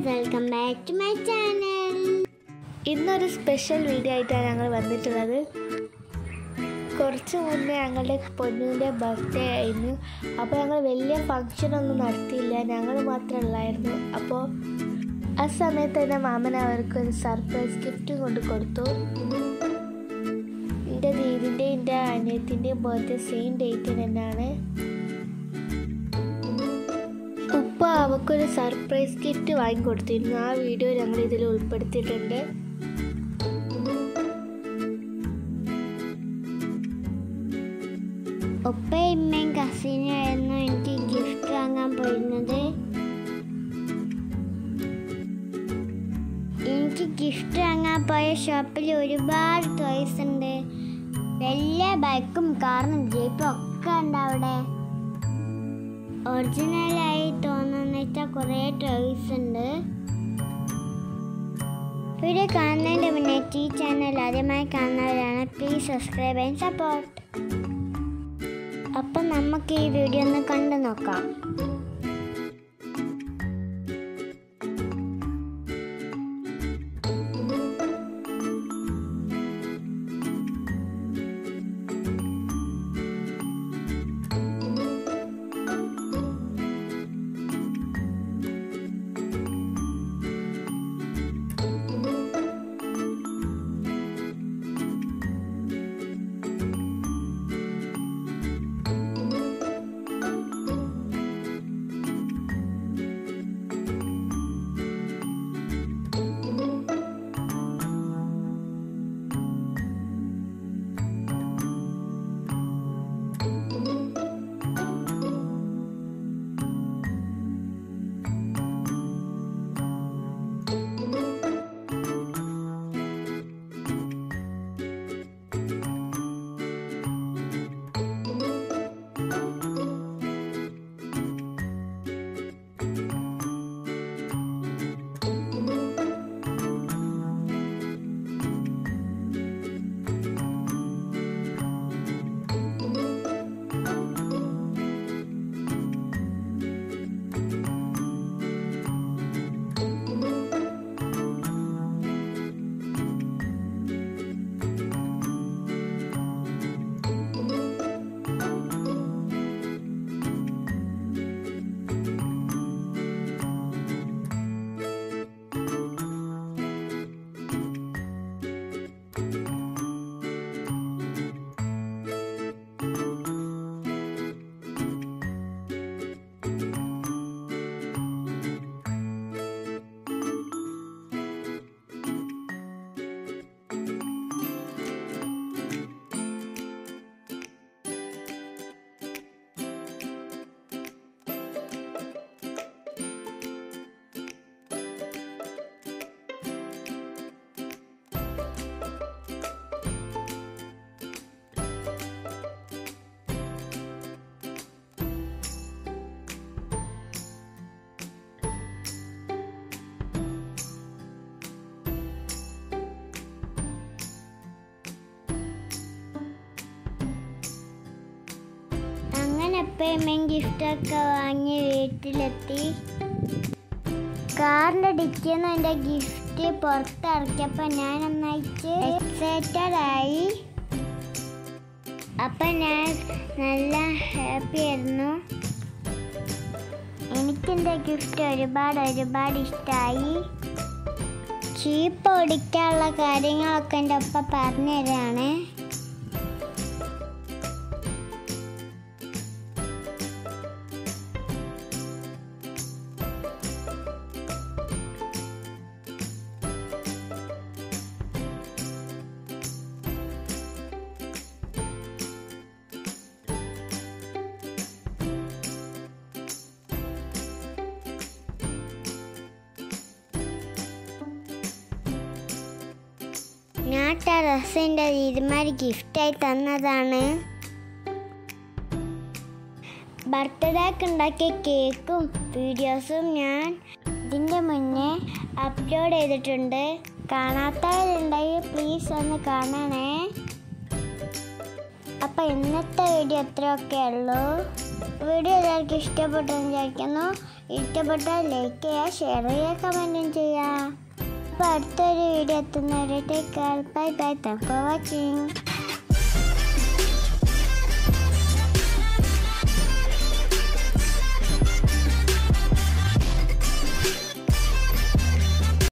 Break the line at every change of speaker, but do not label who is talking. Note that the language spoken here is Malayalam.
friends welcome back to my channel
ഇന്നൊരു സ്പെഷ്യൽ വീഡിയോ ആയിട്ടാണ് ഞങ്ങൾ വന്നിട്ടുള്ളത് കുറച്ച് മുന്നേ ഞങ്ങളുടെ പൊന്നുവിൻ്റെ ബർത്ത്ഡേ ആയിരുന്നു അപ്പോൾ ഞങ്ങൾ വലിയ ഫങ്ഷൻ ഒന്നും നടത്തിയില്ല ഞങ്ങൾ മാത്രമേ ഉള്ളായിരുന്നു അപ്പോൾ ആ സമയത്ത് തന്നെ മാമൻ അവർക്ക് ഒരു സർപ്രൈസ് ഗിഫ്റ്റ് കൊണ്ട് കൊടുത്തു എൻ്റെ ദീദിൻ്റെ എൻ്റെ അനിയത്തിൻ്റെയും ബർത്ത്ഡേ സെയിം ഡേറ്റിന് തന്നെയാണ് ഉപ്പ അവക്കൊരു സർപ്രൈസ് ഗിഫ്റ്റ് വാങ്ങിക്കൊടുത്തിരുന്നു ആ വീഡിയോ ഞങ്ങൾ ഇതിൽ ഉൾപ്പെടുത്തിയിട്ടുണ്ട്
ഒപ്പ ഇമ്മയും കസിനായിരുന്നു എനിക്ക് ഗിഫ്റ്റ് വാങ്ങാൻ പോയിരുന്നത് എനിക്ക് ഗിഫ്റ്റ് വാങ്ങാൻ പോയ ഷോപ്പിൽ ഒരുപാട് ടോയ്സ് ഉണ്ട് വലിയ ബൈക്കും കാറും ജീപ്പും ഒക്കെ ഉണ്ട് അവിടെ ഒറിജിനലായി തോന്നുന്ന വെച്ചാൽ കുറേ ടോയ്സ് ഉണ്ട് വീഡിയോ കാണുന്നതിൻ്റെ മുന്നേ ഈ ചാനൽ ആദ്യമായി കാണുന്നവരാണ് പ്ലീസ് സബ്സ്ക്രൈബ് ആൻഡ് സപ്പോർട്ട് അപ്പം നമുക്ക് ഈ വീഡിയോ ഒന്ന് കണ്ടു നോക്കാം അങ്ങനെ അപ്പയമ്മയും ഗിഫ്റ്റൊക്കെ വാങ്ങി വീട്ടിലെത്തി കാറിൻ്റെ ഡിക്കിന്ന് എൻ്റെ ഗിഫ്റ്റ് പുറത്തിറക്കിയപ്പോൾ ഞാൻ ഒന്നായിട്ട് എക്സൈറ്റഡ് ആയി അപ്പം ഞാൻ നല്ല ഹാപ്പി ആയിരുന്നു എനിക്കെൻ്റെ ഗിഫ്റ്റ് ഒരുപാട് ഒരുപാട് ഇഷ്ടമായി ചീപ്പ് ഓടിക്കാനുള്ള കാര്യങ്ങളൊക്കെ എൻ്റെ ഒപ്പ പറഞ്ഞു തരാണ് ഞാൻ ടെറസിൻ്റെ തീരുമാനം ഗിഫ്റ്റായി തന്നതാണ് ബർത്ത്ഡേക്ക് ഉണ്ടാക്കിയ കേക്കും വീഡിയോസും ഞാൻ ഇതിൻ്റെ മുന്നേ അപ്ലോഡ് ചെയ്തിട്ടുണ്ട് കാണാത്തവരുണ്ടെങ്കിൽ പ്ലീസ് ഒന്ന് കാണണേ അപ്പോൾ ഇന്നത്തെ വീഡിയോ ഇത്രയൊക്കെ ഉള്ളൂ വീഡിയോ എല്ലാവർക്കും ഇഷ്ടപ്പെട്ടെന്ന് വിചാരിക്കുന്നു ഇഷ്ടപ്പെട്ടാൽ ലൈക്ക് ചെയ്യുക ഷെയർ ചെയ്യുക കമൻറ്റും ചെയ്യുക അപ്പോൾ അടുത്തൊരു വീഡിയോ എത്തുന്നവരെ take care bye bye thank for watching